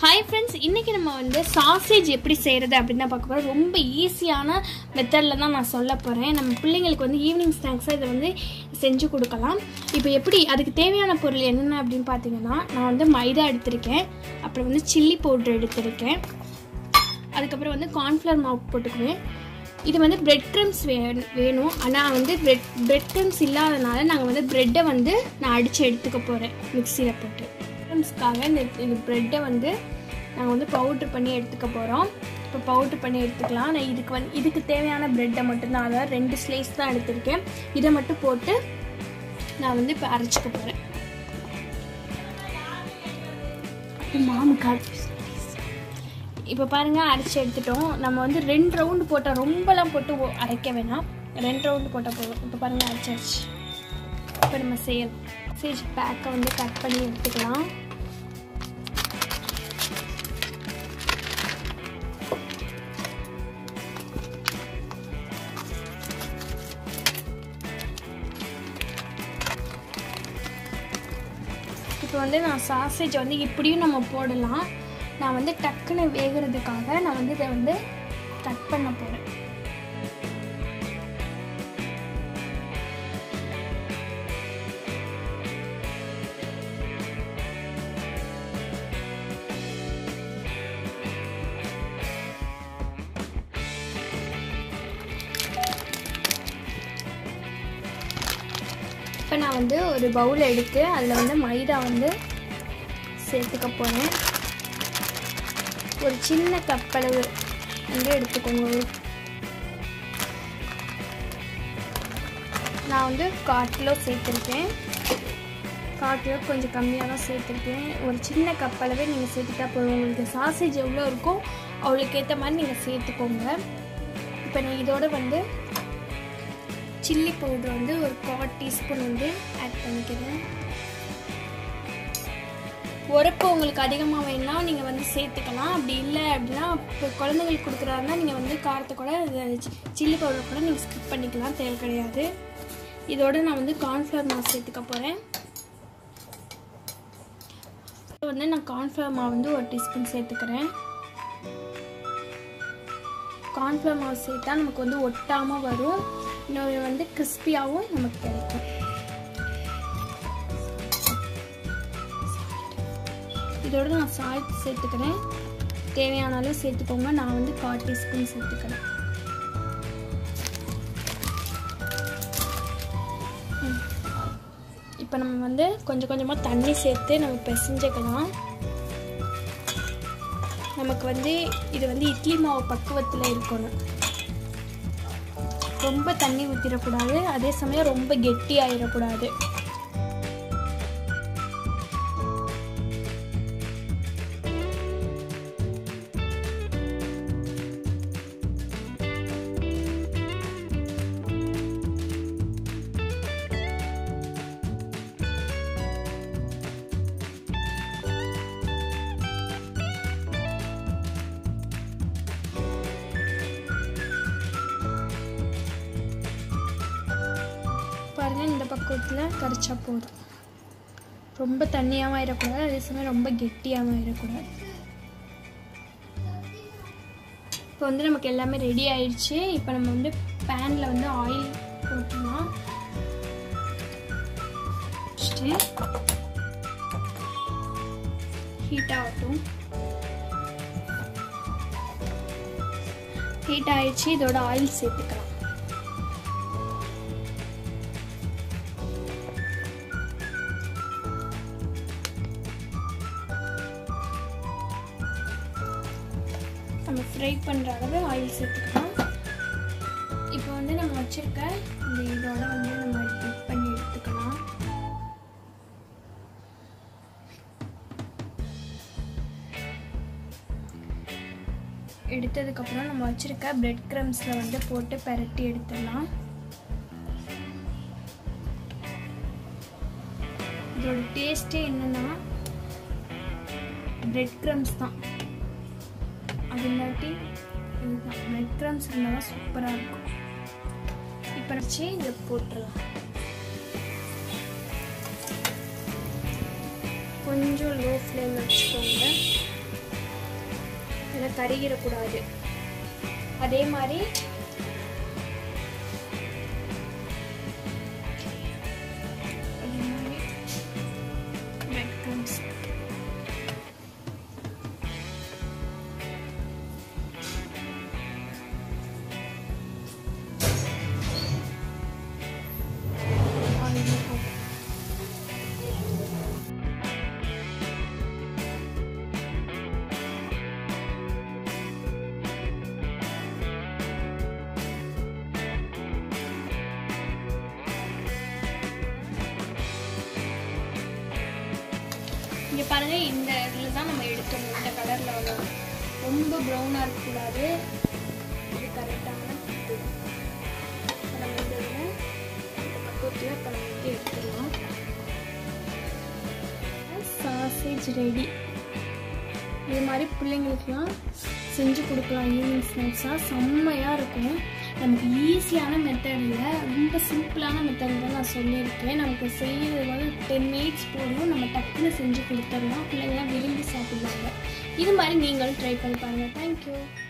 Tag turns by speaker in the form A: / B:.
A: Hi friends இன்றைக்கி நம்ம வந்து சாசேஜ் எப்படி செய்கிறது அப்படின்னு தான் பார்க்க போகிறோம் ரொம்ப ஈஸியான மெத்தடில் தான் நான் சொல்ல போகிறேன் நம்ம பிள்ளைங்களுக்கு வந்து ஈவினிங் ஸ்நாக்ஸாக இதை வந்து செஞ்சு கொடுக்கலாம் இப்போ எப்படி அதுக்கு தேவையான பொருள் என்னென்ன அப்படின்னு பார்த்தீங்கன்னா நான் வந்து மைதா எடுத்திருக்கேன் அப்புறம் வந்து சில்லி பவுட்ரு எடுத்திருக்கேன் அதுக்கப்புறம் வந்து கார்ன்ஃப்ளவர் மாவு போட்டுக்குவேன் இது வந்து பிரெட் க்ரம்ஸ் வே வேணும் ஆனால் வந்து பிரெட் பிரெட் க்ரம்ஸ் இல்லாதனால நாங்கள் வந்து ப்ரெட்டை வந்து நான் அடித்து எடுத்துக்க போகிறேன் மிக்சியில் போட்டு க்ரம்ஸ்க்காக இந்த இது ப்ரெட்டை வந்து நாங்கள் வந்து பவுட்ரு பண்ணி எடுத்துக்க போகிறோம் இப்போ பவுட்ரு பண்ணி எடுத்துக்கலாம் நான் இதுக்கு வந்து இதுக்கு தேவையான ப்ரெட்டை மட்டும்தான் அதாவது ரெண்டு ஸ்லைஸ் தான் எடுத்திருக்கேன் இதை மட்டும் போட்டு நான் வந்து இப்போ அரைச்சிக்க போகிறேன் மாமுக்காக இப்போ பாருங்கள் அரைச்சி எடுத்துட்டோம் நம்ம வந்து ரெண்டு ரவுண்டு போட்டால் ரொம்பலாம் போட்டு ஒ- அரைக்க வேணாம் ரெண்டு ரவுண்டு போட்டால் போதும் இப்போ பாருங்கள் அரைச்சாச்சு இப்போ நம்ம செய்யலாம் சேஜ் பேக்கை வந்து கட் பண்ணி எடுத்துக்கலாம் இப்போ வந்து நான் சாசேஜ் வந்து இப்படியும் நம்ம போடலாம் நான் வந்து டக்குன்னு வேகிறதுக்காக நான் வந்து இதை வந்து கட் பண்ண போகிறேன் இப்போ நான் வந்து ஒரு பவுல் எடுத்து அதில் வந்து மைதா வந்து சேர்த்துக்க போகிறேன் ஒரு சின்ன கப்பளவு வந்து எடுத்துக்கோங்க நான் வந்து கால் கிலோ சேர்த்துருக்கேன் கால் கிலோ கொஞ்சம் கம்மியாக தான் சேர்த்துருக்கேன் ஒரு சின்ன கப்பளவே நீங்கள் சேர்த்துட்டா போதும் உங்களுக்கு சாசேஜ் எவ்வளோ இருக்கோ அவ்வளோக்கு ஏற்ற மாதிரி நீங்கள் சேர்த்துக்கோங்க இப்போ நான் இதோட வந்து சில்லி பவுடர் வந்து ஒரு கால் டீஸ்பூன் வந்து ஆட் பண்ணிக்கிறேன் உரப்பு உங்களுக்கு அதிகமாக வேணும்னா நீங்கள் வந்து சேர்த்துக்கலாம் அப்படி இல்லை அப்படின்னா இப்போ குழந்தைங்களுக்கு கொடுக்குறாருன்னா நீங்கள் வந்து காரத்தை கூட சில்லி பவுடர் கூட நீங்கள் ஸ்கிப் பண்ணிக்கலாம் தேவை கிடையாது இதோட நான் வந்து கார்ன்ஃப்ளவர் மாவு சேர்த்துக்க போகிறேன் வந்து நான் கார்ன்ஃப்ளவர் மாவு வந்து ஒரு டீஸ்பூன் சேர்த்துக்கிறேன் கார்ன்ஃப்ளவர் மாவு சேர்த்தா நமக்கு வந்து ஒட்டாமல் வரும் இன்னொரு வந்து கிறிஸ்பியாகவும் நமக்கு கிடைக்கும் இதோட நான் சால்ட் சேர்த்துக்கிறேன் தேவையான அளவு சேர்த்துக்கோங்க நான் வந்து கால் டீஸ்பூன் சேர்த்துக்கிறேன் இப்போ நம்ம வந்து கொஞ்சம் கொஞ்சமாக தண்ணி சேர்த்து நம்ம பிசைஞ்சுக்கலாம் நமக்கு வந்து இது வந்து இட்லி மாவு பக்குவத்தில் இருக்கணும் ரொம்ப தண்ணி ஊற்றிடக்கூடாது அதே சமயம் ரொம்ப கெட்டி ஆயிடக்கூடாது பாருங்கள் இந்த பக்குவத்தில் கரைச்சா போதும் ரொம்ப தண்ணியாகவும் ஆயிடக்கூடாது அதே சமயம் ரொம்ப கெட்டியாகவும் ஆயிடக்கூடாது இப்போ வந்து நமக்கு எல்லாமே ரெடி ஆயிடுச்சு இப்போ நம்ம வந்து பேனில் வந்து ஆயில் போட்டுடலாம் ஹீட் ஆகட்டும் ஹீட் ஆயிடுச்சு இதோட ஆயில் சேர்த்துக்கலாம் நம்ம ஃப்ரை பண்ணுற அளவு ஆயில் சேர்த்துக்கலாம் இப்போ வந்து நம்ம வச்சுருக்க இந்த இதோட வந்து நம்ம டிப் பண்ணி எடுத்துக்கலாம் எடுத்ததுக்கப்புறம் நம்ம வச்சுருக்க பிரெட் க்ரம்ஸில் வந்து போட்டு பெரட்டி எடுத்துடலாம் இதோட டேஸ்ட்டே என்னென்னா பிரெட் க்ரம்ஸ் தான் அது இல்லாட்டி இதுதான் பிரெட் க்ரம்ஸ் இருந்தால் தான் சூப்பராக இருக்கும் இப்போ வச்சு இதை போட்டுடலாம் கொஞ்சம் லோ ஃப்ளேமில் வச்சுக்கோங்க கருகிடக்கூடாது அதே மாதிரி அதே மாதிரி bread crumbs. ஆயில் போட்டு இங்கே பாருங்க இந்த இதில் தான் நம்ம எடுக்கணும் இந்த கலரில் வரும் ரொம்ப ப்ரௌனாக இருக்கக்கூடாது இது கரெக்டான இது இப்ப நம்ம இந்த இதில் இந்த பக்குவத்தில் இப்போ நம்ம வந்து எடுத்துடலாம் சாசேஜ் ரெடி இது மாதிரி பிள்ளைங்களுக்குலாம் செஞ்சு கொடுக்கலாம் ஈவினிங் ஸ்நாக்ஸாக செம்மையாக இருக்கும் நமக்கு ஈஸியான மெத்தடில் ரொம்ப சிம்பிளான மெத்தடில் தான் நான் சொல்லியிருக்கேன் நமக்கு செய்யறது வந்து டென் மினிட்ஸ் போதும் நம்ம டக்குன்னு செஞ்சு கொடுத்துடலாம் பிள்ளைங்களாம் விரும்பி சாப்பிடுவாங்க இது மாதிரி நீங்களும் ட்ரை பண்ணி பாருங்கள் தேங்க்யூ